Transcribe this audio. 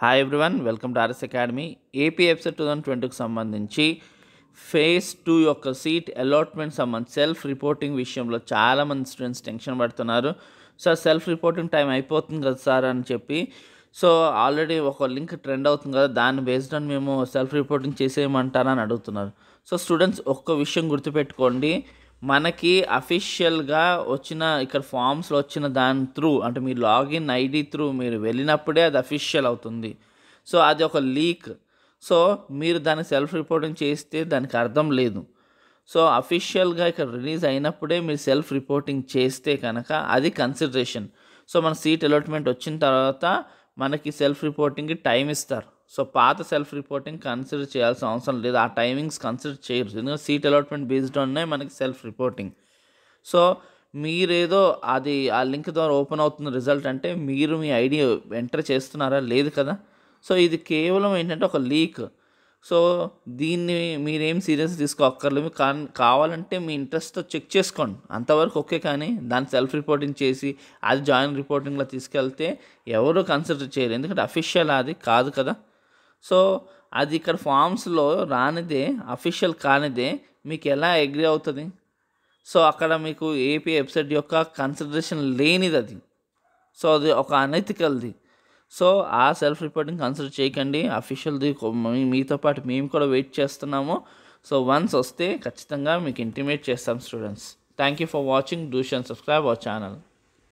hi everyone welcome to RS academy AP EAPCET two thousand ట్వంటీకి సంబంధించి phase two యొక్క seat allotment సంబంధించి self reporting విషయంలో చాలామంది స్టూడెంట్స్ టెన్షన్ పడుతున్నారు సార్ సెల్ఫ్ రిపోర్టింగ్ టైం అయిపోతుంది కదా సార్ అని చెప్పి సో ఆల్రెడీ ఒక లింక్ ట్రెండ్ అవుతుంది కదా దాన్ని బేస్డ్ అని మేము సెల్ఫ్ రిపోర్టింగ్ చేసేయమంటారా అని అడుగుతున్నారు సో స్టూడెంట్స్ ఒక్క విషయం గుర్తుపెట్టుకోండి మనకి అఫీషియల్గా వచ్చిన ఇక్కడ ఫామ్స్లో వచ్చిన దాని త్రూ అంటే మీ లాగిన్ ఐడి త్రూ మీరు వెళ్ళినప్పుడే అది అఫీషియల్ అవుతుంది సో అది ఒక లీక్ సో మీరు దాన్ని సెల్ఫ్ రిపోర్టింగ్ చేస్తే దానికి అర్థం లేదు సో అఫీషియల్గా ఇక్కడ రిలీజ్ అయినప్పుడే మీరు సెల్ఫ్ రిపోర్టింగ్ చేస్తే కనుక అది కన్సిడరేషన్ సో మన సీట్ అలాట్మెంట్ వచ్చిన తర్వాత మనకి సెల్ఫ్ రిపోర్టింగ్కి టైం ఇస్తారు సో పాత సెల్ఫ్ రిపోర్టింగ్ కన్సిడర్ చేయాల్సిన అవసరం లేదు ఆ టైమింగ్స్ కన్సిడర్ చేయరు ఎందుకంటే సీట్ అలాట్మెంట్ బేస్డ్ ఆన్నే మనకి సెల్ఫ్ రిపోర్టింగ్ సో మీరేదో అది ఆ లింక్ ద్వారా ఓపెన్ అవుతున్న రిజల్ట్ అంటే మీరు మీ ఐడి ఎంటర్ చేస్తున్నారా లేదు కదా సో ఇది కేవలం ఏంటంటే ఒక లీక్ సో దీన్ని మీరేం సీరియస్ తీసుకోక్కర్లేదు మీకు కా కావాలంటే మీ ఇంట్రెస్ట్తో చెక్ చేసుకోండి అంతవరకు ఓకే కానీ దాన్ని సెల్ఫ్ రిపోర్టింగ్ చేసి అది జాయిన్ రిపోర్టింగ్లో తీసుకెళ్తే ఎవరు కన్సిడర్ చేయరు ఎందుకంటే అఫీషియల్ అది కాదు కదా సో అది ఇక్కడ ఫామ్స్లో రానిదే అఫీషియల్ కానిదే మీకు ఎలా అగ్రి అవుతుంది సో అక్కడ మీకు ఏపీ వెబ్సైట్ యొక్క కన్సిడరేషన్ లేనిది అది సో అది ఒక అనైతికల్ది సో ఆ సెల్ఫ్ రిపోర్టింగ్ కన్సిడర్ చేయకండి అఫీషియల్ది మీతో పాటు మేము కూడా వెయిట్ చేస్తున్నాము సో వన్స్ వస్తే ఖచ్చితంగా మీకు ఇంటిమేట్ చేస్తాం students thank you for watching do షన్ సబ్స్క్రైబ్ అవర్ ఛానల్